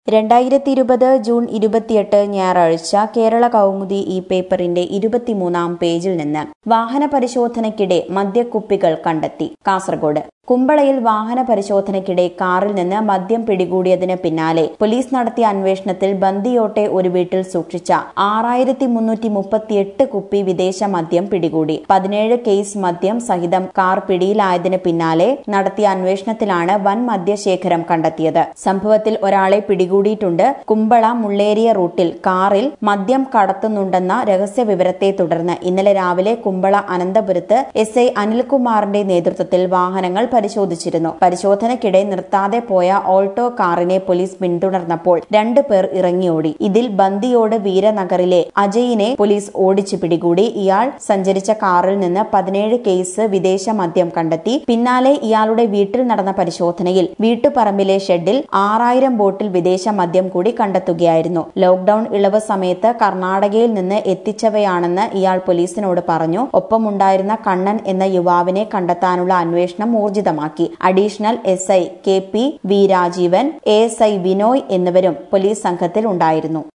രണ്ടായിരത്തി ഇരുപത് ജൂൺ ഇരുപത്തിയെട്ട് ഞായറാഴ്ച കേരള കൗമുദി ഈ പേപ്പറിന്റെ ഇരുപത്തിമൂന്നാം പേജിൽ നിന്ന് വാഹന പരിശോധനയ്ക്കിടെ മദ്യക്കുപ്പികൾ കണ്ടെത്തി കാസർഗോഡ് കുമ്പളയിൽ വാഹന പരിശോധനയ്ക്കിടെ കാറിൽ നിന്ന് മദ്യം പിടികൂടിയതിന് പിന്നാലെ പോലീസ് നടത്തിയ അന്വേഷണത്തിൽ ബന്ദിയോട്ടെ ഒരു വീട്ടിൽ സൂക്ഷിച്ച ആറായിരത്തി മുന്നൂറ്റി മുപ്പത്തിയെട്ട് കുപ്പി വിദേശ മദ്യം പിടികൂടി പതിനേഴ് കേസ് മദ്യം സഹിതം കാർ പിടിയിലായതിന് പിന്നാലെ നടത്തിയ അന്വേഷണത്തിലാണ് വൻ മദ്യശേഖരം കണ്ടെത്തിയത് സംഭവത്തിൽ ഒരാളെ പിടികൂടിയിട്ടുണ്ട് കുമ്പള മുള്ളേരിയ റൂട്ടിൽ കാറിൽ മദ്യം കടത്തുന്നുണ്ടെന്ന രഹസ്യ വിവരത്തെ തുടർന്ന് ഇന്നലെ രാവിലെ കുമ്പള അനന്തപുരത്ത് എസ് ഐ അനിൽകുമാറിന്റെ നേതൃത്വത്തിൽ വാഹനങ്ങൾ പരിശോധിച്ചിരുന്നു പരിശോധനയ്ക്കിടെ നിർത്താതെ പോയ ഓൾട്ടോ കാറിനെ പോലീസ് പിന്തുടർന്നപ്പോൾ രണ്ടു പേർ ഇറങ്ങിയോടി ഇതിൽ ബന്ദിയോട് വീരനഗറിലെ അജയിനെ പോലീസ് ഓടിച്ചു പിടികൂടി ഇയാൾ സഞ്ചരിച്ച കാറിൽ നിന്ന് പതിനേഴ് കേസ് വിദേശ മദ്യം കണ്ടെത്തി പിന്നാലെ ഇയാളുടെ വീട്ടിൽ നടന്ന പരിശോധനയിൽ വീട്ടുപറമ്പിലെ ഷെഡിൽ ആറായിരം ബോട്ടിൽ വിദേശ മദ്യം കൂടി കണ്ടെത്തുകയായിരുന്നു ലോക്ഡൌൺ ഇളവ് സമയത്ത് കർണാടകയിൽ നിന്ന് എത്തിച്ചവയാണെന്ന് ഇയാൾ പോലീസിനോട് പറഞ്ഞു ഒപ്പമുണ്ടായിരുന്ന കണ്ണൻ എന്ന യുവാവിനെ കണ്ടെത്താനുള്ള അന്വേഷണം ഊർജിതമാക്കി additional S I K P V Rajeevan A S I Vinoy എന്നിവരും പോലീസ് സംഘത്തിൽ ഉണ്ടായിരുന്നു